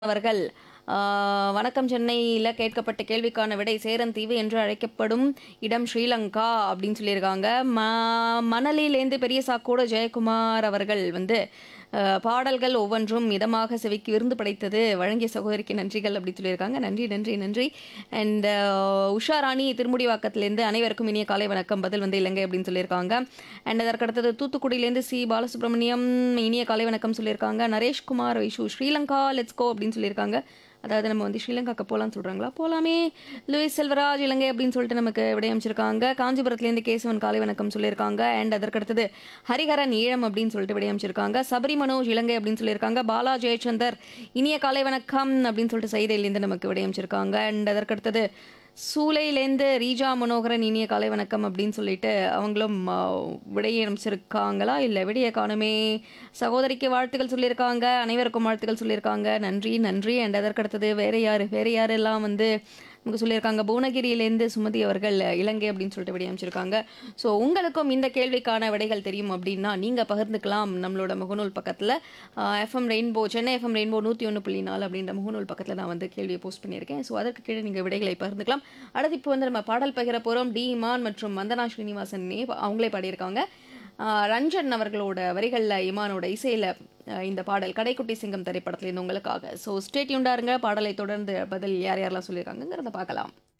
அவர்கள் ஆ, வணக்கம் சென்னையில் கேட்கப்பட்ட கேள்விக்கான விடை சேரன் தீவு என்று அழைக்கப்படும் இடம் ஸ்ரீலங்கா அப்படின்னு சொல்லியிருக்காங்க ம மணலிலேந்து பெரிய சாக்கோடு ஜெயக்குமார் அவர்கள் வந்து ஆ, பாடல்கள் ஒவ்வொன்றும் இதமாக செவிக்கு விருந்து படைத்தது வழங்கிய சகோதரிக்கு நன்றிகள் அப்படின்னு சொல்லியிருக்காங்க நன்றி நன்றி நன்றி அண்ட் உஷா ராணி திருமுடிவாக்கத்திலேருந்து அனைவருக்கும் இனிய காலை வணக்கம் பதில் வந்து இலங்கை அப்படின்னு சொல்லியிருக்காங்க அண்ட் அதற்கடுத்தது தூத்துக்குடியிலேருந்து சி பாலசுப்ரமணியம் இனிய காலை வணக்கம் சொல்லியிருக்காங்க நரேஷ்குமார் வைஷு ஸ்ரீலங்கா லெட்ஸ் கோ அப்படின்னு சொல்லியிருக்காங்க அதாவது நம்ம வந்து ஸ்ரீலங்காக்கு போகலான்னு சொல்கிறாங்களா போகலாமே லூயிஸ் செல்வராஜ் இலங்கை அப்படின்னு சொல்லிட்டு நமக்கு விடையமைச்சிருக்காங்க காஞ்சிபுரத்துலேருந்து கேசவன் காலை வணக்கம் சொல்லியிருக்காங்க அண்ட் அதற்கடுத்தது ஹரிஹரன் ஈழம் அப்படின்னு சொல்லிட்டு விடையமைச்சிருக்காங்க சபரி மனோஜ் இலங்கை அப்படின்னு சொல்லியிருக்காங்க பாலா ஜெயச்சந்தர் இனிய காலை வணக்கம் அப்படின்னு சொல்லிட்டு செய்தியிலேருந்து நமக்கு விடையமைச்சிருக்காங்க அண்ட் அதற்கடுத்தது சூளையிலேருந்து ரீஜா மனோகரன் இனிய காலை வணக்கம் அப்படின்னு சொல்லிட்டு அவங்களும் ஆ, விடையை அமைச்சிருக்காங்களா இல்லை விடையை காணுமே சகோதரிக்கு வாழ்த்துக்கள் சொல்லியிருக்காங்க அனைவருக்கும் வாழ்த்துக்கள் சொல்லியிருக்காங்க நன்றி நன்றி அண்ட் அதற்கடுத்தது வேற யார் வேற யாரெல்லாம் வந்து நமக்கு சொல்லியிருக்காங்க புவனகிரியிலேருந்து சுமதி அவர்கள் இலங்கை அப்படின்னு சொல்லிட்டு விடை அமைச்சிருக்காங்க ஸோ உங்களுக்கும் இந்த கேள்விக்கான விடைகள் தெரியும் அப்படின்னா நீங்கள் பகிர்ந்துக்கலாம் நம்மளோட முகநூல் பக்கத்தில் F M rainbow Chennai F M rainbow நூற்றி ஒன்று புள்ளி நாலு அப்படின்ற முகநூல் பக்கத்தில் நான் வந்து கேள்வியை போஸ்ட் பண்ணியிருக்கேன் ஸோ அதற்கு கீழே நீங்கள் விடைகளை பகிர்ந்துக்கலாம் அடுத்து இப்போ வந்து நம்ம பாடல் பகிர போகிறோம் டி இமான் மற்றும் வந்தனா ஸ்ரீனிவாசன் நே அவங்களே பாடியிருக்காங்க ஆஹ் ரஞ்சன் அவர்களோட வரிகளில் இமானோட இசையில் இந்த பாடல் கடைக்குட்டி சிங்கம் திரைப்படத்துலேருந்து உங்களுக்காக ஸோ ஸ்டேட்யூண்டாக இருங்க பாடலை தொடர்ந்து பதில் யார் யாரெல்லாம் சொல்லியிருக்காங்கங்கிறத பார்க்கலாம்